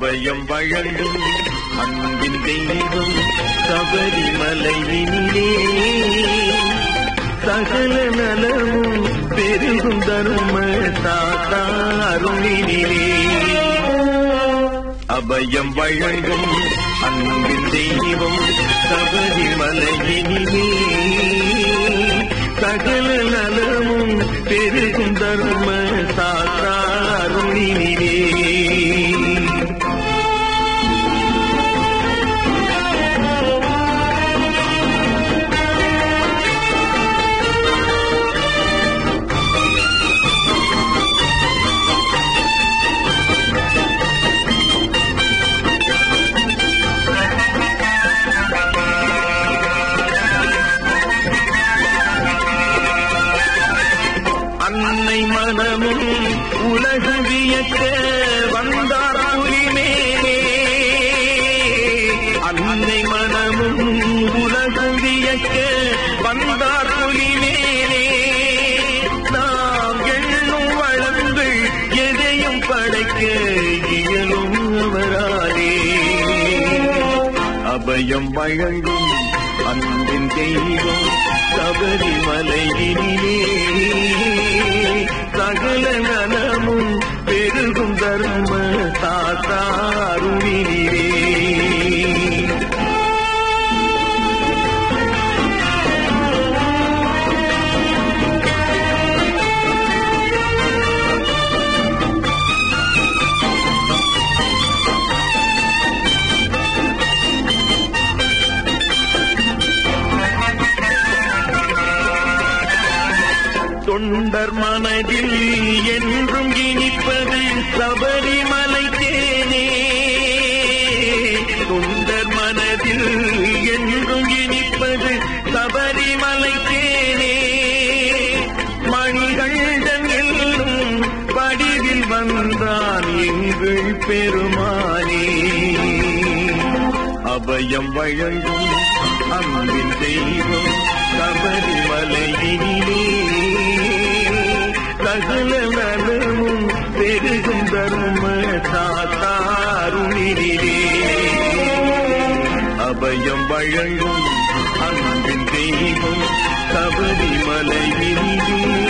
அபயம் வழங்கும் அன்பின் தெய்வம் சபரிமலையினிலே சகல நலமும் பெருகும் தரும தாத்தா அருளினிலே அபயம் வழங்கும் அன்பின் தெய்வம் சபரிமலையினிலே சகல நலமும் பெருகும் தர்ம சாத்தாருளினிலே அன்னை மனமும் உலகு வியக்க வந்தார் மேலே அன்னை மனமும் உலகு வியக்க வந்தார் மேலே நாம் எண்ணும் வளங்கள் எதையும் படைக்க இயலும் அவராலே அபயம் வழங்கும் அன்பின் தெய்வம் சபரிமலையினிலே சகல நலமும் பெருகும் தர்ம சாத்தாருளினிலே தொண்டர் மனதில் என்றும் இனிப்பது சபரிமலை தேனே தொண்டர் மனதில் என்றும் இனிப்பது சபரிமலை தேனே மணிகண்டன் எல்லும் வடிவில் வந்தான் எங்கள் பெருமானே அபயம் வழங்கும் அன்பின் தெய்வம் சபரிமலையினிலே சகல நலமும் பெருகும் தர்ம சாத்தாருளினிலே அபயம் வழங்கும் அன்பின் தெய்வம் சபரிமலையினிலே